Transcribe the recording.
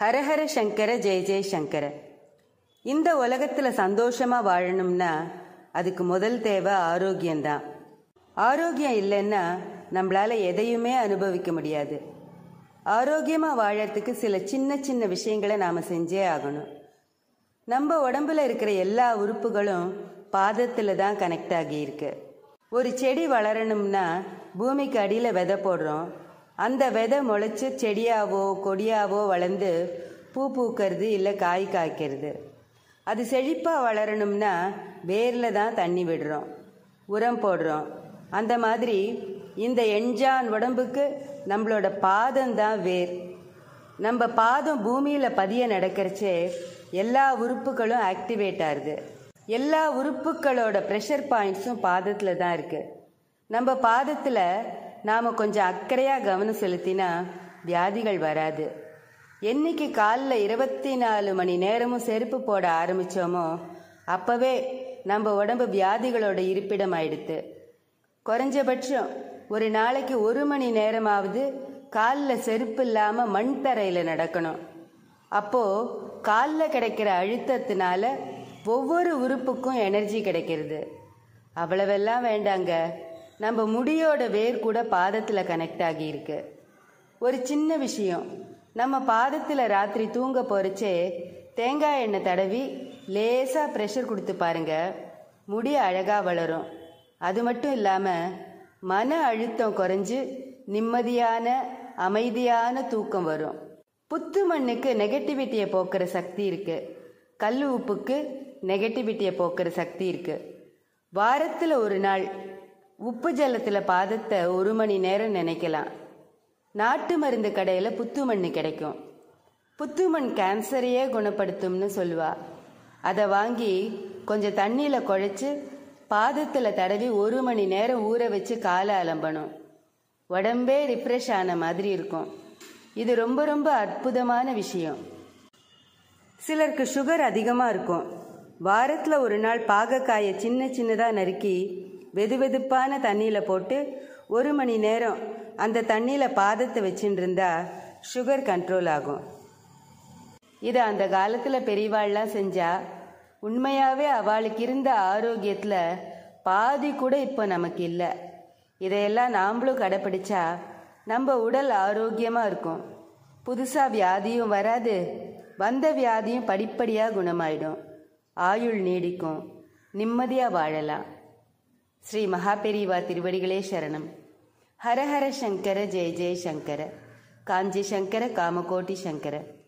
ஹரஹர சங்கர ஜெய ஜெய சங்கர இந்த உலகத்தில் சந்தோஷமாக வாழணும்னா அதுக்கு முதல் தேவை ஆரோக்கியம்தான் ஆரோக்கியம் இல்லைன்னா நம்மளால எதையுமே அனுபவிக்க முடியாது ஆரோக்கியமாக வாழறதுக்கு சில சின்ன சின்ன விஷயங்களை நாம் செஞ்சே ஆகணும் நம்ம உடம்புல இருக்கிற எல்லா உறுப்புகளும் பாதத்தில் தான் கனெக்ட் ஆகியிருக்கு ஒரு செடி வளரணும்னா பூமிக்கு அடியில் விதை போடுறோம் அந்த விதை முளைச்சி செடியாவோ கொடியாவோ வளர்ந்து பூ பூக்கிறது இல்லை காய் காய்க்கிறது அது செழிப்பாக வளரணும்னா வேரில் தான் தண்ணி விடுறோம் உரம் போடுறோம் அந்த மாதிரி இந்த எண்ஜான் உடம்புக்கு நம்மளோட பாதம் தான் வேர் நம்ம பாதம் பூமியில் பதிய நடக்கிறச்சே எல்லா உறுப்புகளும் ஆக்டிவேட் ஆகுது எல்லா உறுப்புகளோட ப்ரெஷர் பாயிண்ட்ஸும் பாதத்தில் தான் இருக்குது நம்ம பாதத்தில் நாம் கொஞ்சம் அக்கறையாக கவனம் செலுத்தினா வியாதிகள் வராது என்னைக்கு காலில் இருபத்தி நாலு மணி நேரமும் செருப்பு போட ஆரம்பித்தோமோ அப்போவே நம்ம உடம்பு வியாதிகளோட இருப்பிடம் ஆயிடுத்து குறைஞ்சபட்சம் ஒரு நாளைக்கு ஒரு மணி நேரமாவது காலில் செருப்பு இல்லாமல் மண் தரையில் நடக்கணும் அப்போது காலில் கிடைக்கிற அழுத்தத்தினால ஒவ்வொரு உறுப்புக்கும் எனர்ஜி கிடைக்கிறது அவ்வளவெல்லாம் வேண்டாங்க நம்ம முடியோட வேர் கூட பாதத்தில் கனெக்ட் ஆகியிருக்கு ஒரு சின்ன விஷயம் நம்ம பாதத்தில் ராத்திரி தூங்க போகிறச்சே தேங்காய் எண்ணெய் தடவி லேசாக ப்ரெஷர் கொடுத்து பாருங்க முடி அழகாக வளரும் அது மட்டும் இல்லாமல் மன அழுத்தம் குறைஞ்சு நிம்மதியான அமைதியான தூக்கம் வரும் புத்து மண்ணுக்கு நெகட்டிவிட்டியை போக்குற சக்தி இருக்கு கல் உப்புக்கு நெகட்டிவிட்டியை போக்குற சக்தி இருக்கு வாரத்தில் ஒரு நாள் உப்பு ஜலத்தில் பாதத்தை ஒரு மணி நேரம் நினைக்கலாம் நாட்டு மருந்து கடையில் புத்து மண் கிடைக்கும் புத்து மண் கேன்சரையே குணப்படுத்தும்னு சொல்லுவா அதை வாங்கி கொஞ்சம் தண்ணியில் குழைச்சி பாதத்தில் தடவி ஒரு மணி நேரம் ஊற வச்சு காலை அலம்பணும் உடம்பே ரிஃப்ரெஷ் ஆன மாதிரி இருக்கும் இது ரொம்ப ரொம்ப அற்புதமான விஷயம் சிலருக்கு சுகர் அதிகமாக இருக்கும் வாரத்தில் ஒரு நாள் பாகக்காயை சின்ன சின்னதாக நறுக்கி வெது வெதுப்பான தண்ணியில் போட்டு ஒரு மணி நேரம் அந்த தண்ணியில் பாதத்தை வச்சுட்டு இருந்தா சுகர் கண்ட்ரோல் ஆகும் இதை அந்த காலத்தில் பெரியவாள்லாம் செஞ்சா உண்மையாகவே அவளுக்கு இருந்த ஆரோக்கியத்தில் பாதி கூட இப்போ நமக்கு இல்லை இதையெல்லாம் நாம்ளும் கடைப்பிடிச்சா நம்ம உடல் ஆரோக்கியமாக இருக்கும் புதுசாக வியாதியும் வராது வந்த வியாதியும் படிப்படியாக குணமாயிடும் ஆயுள் நீடிக்கும் நிம்மதியாக வாழலாம் ஸ்ரீ மகாபெரிவா திருவடிகளே சரணம் ஹரஹர சங்கர ஜெய ஜெய சங்கர காஞ்சி சங்கர காமகோட்டி சங்கர